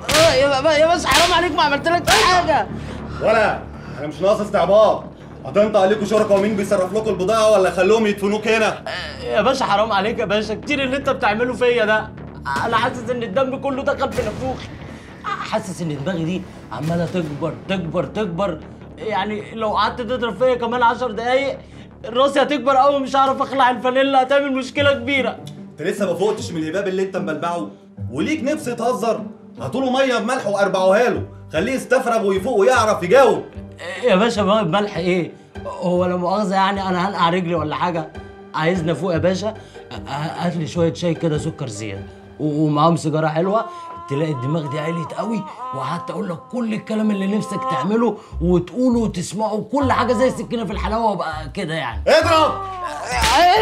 آه، يا با- يا باشا حرام عليك ما عملتلكش حاجه ولا انا مش ناقص استعباط هتنطق عليكم شركاء ومين بيصرف لكم البضاعه ولا خلوهم يدفنوك هنا يا باشا حرام عليك يا باشا كتير اللي انت بتعمله فيا ده انا حاسس ان الدم كله دخل في نافوخي حاسس ان دماغي دي عماله تكبر تكبر تكبر يعني لو قعدت تضرب فيا كمان عشر دقايق راسي هتكبر قوي مش هعرف اخلع الفانيلا هتعمل مشكله كبيره انت لسه ما فوقتش من الهباب اللي انت مبلبعه وليك نفس تهزر هاتوله ميه بملح واربعوها له خليه يستفرغ ويفوق ويعرف يجاوب يا باشا ما ملح ايه هو لا مؤاخذه يعني انا هنقع رجلي ولا حاجه عايزنا فوق يا باشا هات لي شويه شاي كده سكر زياده و- ومعاهم سيجاره حلوه تلاقي الدماغ دي عليت قوي وقعدت اقول لك كل الكلام اللي نفسك تعمله وتقوله وتسمعه كل حاجه زي السكينه في الحلاوه وابقى كده يعني اضرب